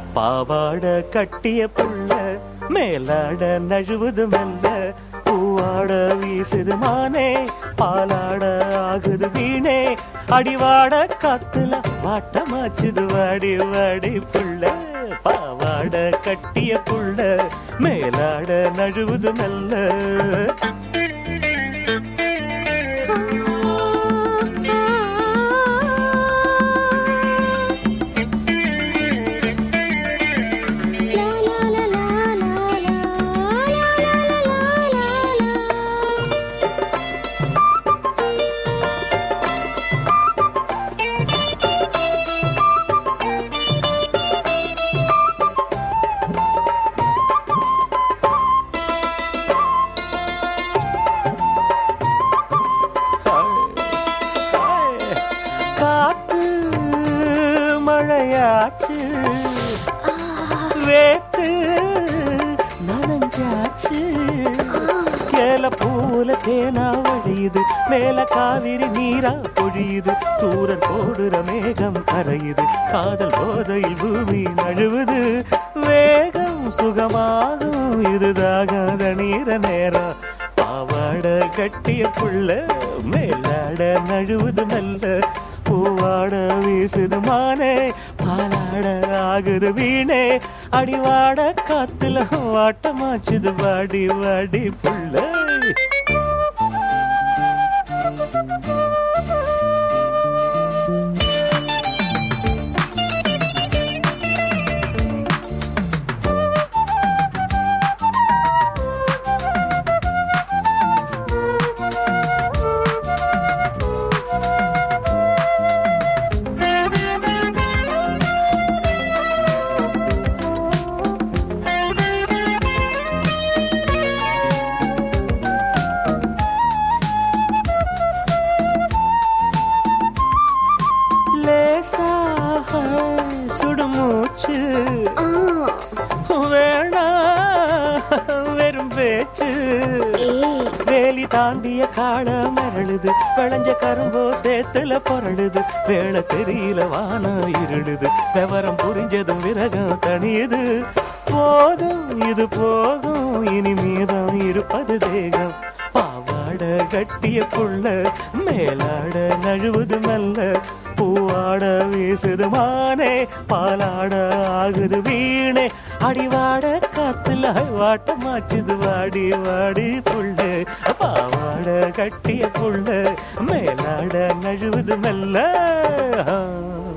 பாவாட கட்டிய புள்ள மேலாட நழுவுது மெல்ல பூவாட வீசுது மானே பாலாட ஆகுது வீணே அடிவாட காத்துல வாட்டமாச்சுது வாடி வாடி புள்ள பாவாட கட்டிய புள்ள மேலாட நழுவுது மெல்ல காத்து மழையாச்சு வேத்து நனஞ்சாச்சு ஏல பூல தேனா வழியுது மேல காவிரி நீரா பொழியுது தூரல் போடுற மேகம் கரையுது காதல் போதையில் பூமி நழுவுது வேகம் சுகமாகும் இதுதாகாத நீர நேரம் பாவாட கட்டிய புள்ள மேலாட நழுவுது மெல்ல பூவாட வீசுது மானே பாலாட ஆகுது வீணே அடிவாட காத்துல வாட்டமாச்சுது வாடி வாடி புள்ள லேசாக சுடுமூச்சு வேணா வெறும் பேச்சு வேலி தாண்டிய காள மரழுது விளைஞ்ச கரும்போ சேத்துல பொரழுது வேலை தெரியல வானம் இருளுது விவரம் புரிஞ்சதும் விரகம் தனியுது போதும் இது போகும் இனி மீதம் இருப்பது தேகம் பாவாட கட்டிய புள்ள மேலாட நழுவுது மெல்ல பூவாட வீசுது மானே பாலாட ஆகுது வீணே அடிவாட காத்துல வாட்டமாச்சுது வாடி வாடி புள்ள பாவாட கட்டிய புள்ள மேலாட நழுவுது மெல்ல